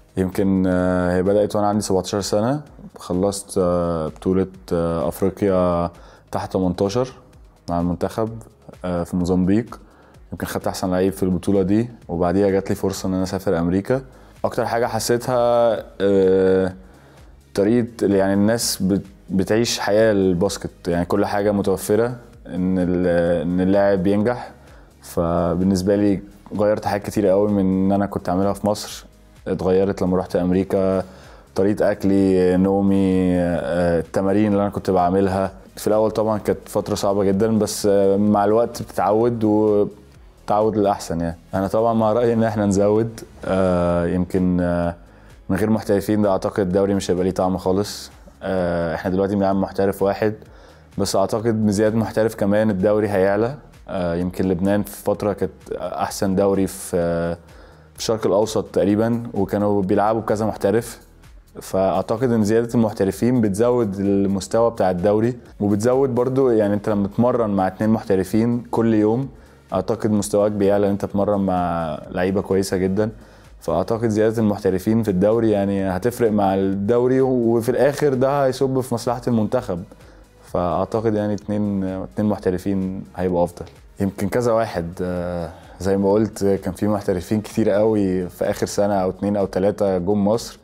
يمكن آه، هي بدأت وأنا عندي 17 سنة خلصت آه، بطولة آه، أفريقيا تحت 18 مع المنتخب آه، في موزمبيق يمكن خدت أحسن لعيب في البطولة دي وبعديها جات لي فرصة إن أنا أسافر أمريكا أكتر حاجة حسيتها آه، طريقة يعني الناس بت- بتعيش حياة الباسكت يعني كل حاجة متوفرة إن ال- إن اللاعب ينجح فبالنسبة لي غيرت حاجات كتير قوي من إن أنا كنت أعملها في مصر اتغيرت لما رحت أمريكا طريقة أكلي نومي آه، التمارين اللي أنا كنت بعملها في الأول طبعا كانت فترة صعبة جدا بس آه، مع الوقت بتتعود وتعود للأحسن يعني أنا طبعا مع رأيي إن إحنا نزود آه، يمكن آه، من غير محترفين ده أعتقد الدوري مش هيبقى ليه طعم خالص آه، إحنا دلوقتي بنلعب محترف واحد بس أعتقد بزيادة محترف كمان الدوري هيعلى آه، يمكن لبنان في فترة كانت أحسن دوري في آه، في الشرق الأوسط تقريبا وكانوا بيلعبوا بكذا محترف فاعتقد ان زياده المحترفين بتزود المستوى بتاع الدوري وبتزود برضو يعني انت لما تتمرن مع اتنين محترفين كل يوم اعتقد مستواك بيعلى ان انت تتمرن مع لعيبه كويسه جدا فاعتقد زياده المحترفين في الدوري يعني هتفرق مع الدوري وفي الاخر ده هيصب في مصلحه المنتخب فاعتقد يعني اتنين اتنين محترفين هيبقوا افضل يمكن كذا واحد آه، زي ما قلت كان في محترفين كتير قوي في اخر سنه او اتنين او تلاته جم مصر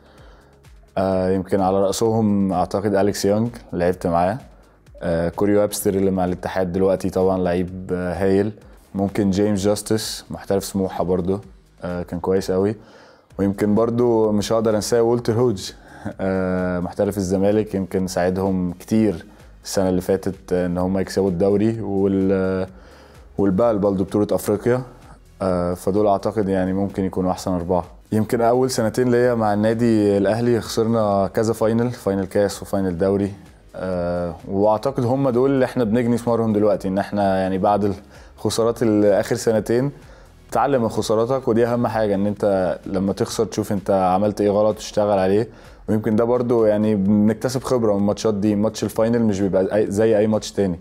آه، يمكن على رأسهم أعتقد أليكس يونج لعبت معاه آه، كوري وابستر اللي مع الاتحاد دلوقتي طبعا لعيب آه، هايل ممكن جيمس جاستس محترف سموحة برضو آه، كان كويس قوي ويمكن برضو مش هقدر انساه والتر هوج آه، محترف الزمالك يمكن ساعدهم كتير السنة اللي فاتت آه، ان هم يكسبوا الدوري وال والبال برضه بطولة افريقيا آه، فدول اعتقد يعني ممكن يكونوا احسن اربعة يمكن اول سنتين ليا مع النادي الاهلي خسرنا كذا فاينل فاينل كاس وفاينل دوري آه، واعتقد هم دول اللي احنا بنجني ثمارهم دلوقتي ان احنا يعني بعد الخسارات اللي اخر سنتين تعلم من خساراتك ودي اهم حاجه ان انت لما تخسر تشوف انت عملت ايه غلط وتشتغل عليه ويمكن ده برضو يعني بنكتسب خبره من الماتشات دي ماتش الفاينل مش بيبقى أي- زي اي ماتش تاني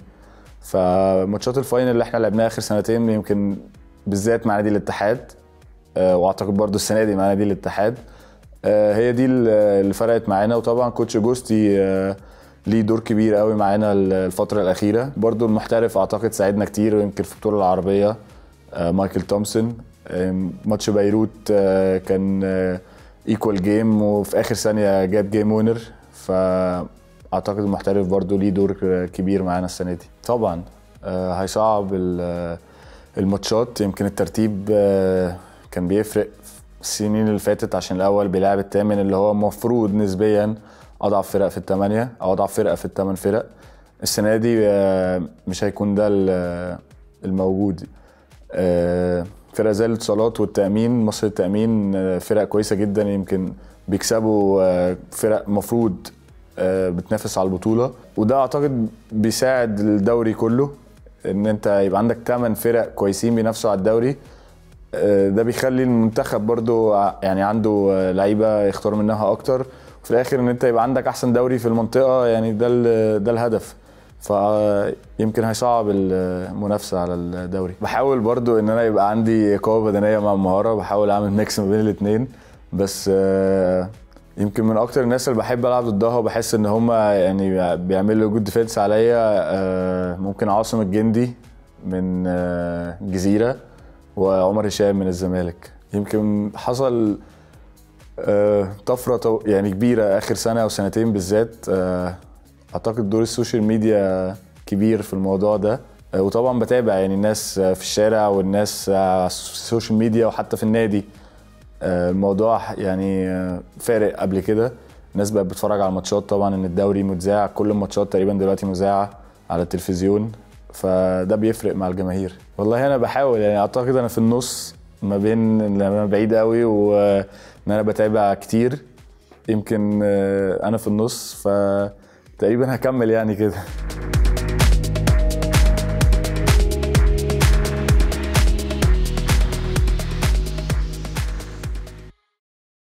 فماتشات الفاينل اللي احنا لعبناها اخر سنتين يمكن بالذات مع نادي الاتحاد آه، واعتقد برضو السنه دي مع نادي الاتحاد آه، هي دي اللي فرقت معانا وطبعا كوتش جوستي آه، ليه دور كبير قوي معانا الفتره الاخيره برضو المحترف اعتقد ساعدنا كتير ويمكن في البطوله العربيه آه، مايكل تومسون آه، ماتش بيروت آه، كان ايكوال جيم وفي اخر ثانيه جاب جيم وينر فاعتقد المحترف برضو ليه دور كبير معانا السنه دي طبعا آه، هيصعب ال- الماتشات يمكن الترتيب آه، كان بيفرق السنين اللي فاتت عشان الاول بيلعب الثامن اللي هو المفروض نسبيا اضعف فرق في الثمانيه او اضعف فرقه في الثمان فرق السنه دي آه، مش هيكون ده ال- الموجود آه، فرق زي الاتصالات والتامين مصر التامين آه، فرق كويسه جدا يمكن بيكسبوا آه، فرق مفروض آه، بتنافس على البطوله وده اعتقد بيساعد الدوري كله ان انت يبقى عندك 8 فرق كويسين بينافسوا على الدوري آه، ده بيخلي المنتخب برضو ع- يعني عنده آه، لعيبه يختار منها اكتر وفي الاخر ان انت يبقى عندك احسن دوري في المنطقه يعني ده ال- ده الهدف فيمكن هيصعب المنافسه على الدوري بحاول برضو ان انا يبقى عندي قوه بدنيه مع المهاره بحاول اعمل ميكس ما بين الاثنين بس آه، يمكن من اكتر الناس اللي بحب العب ضدها وبحس ان هم يعني بيعملوا جود ديفense عليا آه، ممكن عاصم الجندي من آه، الجزيره وعمر هشام من الزمالك يمكن حصل آه، طفره تو- يعني كبيره اخر سنه او سنتين بالذات آه، اعتقد دور السوشيال ميديا كبير في الموضوع ده آه، وطبعا بتابع يعني الناس آه، في الشارع والناس آه، على السوشيال ميديا وحتى في النادي آه، الموضوع يعني آه، فارق قبل كده الناس بقت بتتفرج على الماتشات طبعا ان الدوري مذاع كل الماتشات تقريبا دلوقتي مذاعه على التلفزيون فده بيفرق مع الجماهير والله انا بحاول يعني اعتقد انا في النص ما بين ان انا بعيد قوي وان انا بتابع كتير يمكن آه، انا في النص فتقريبا هكمل يعني كده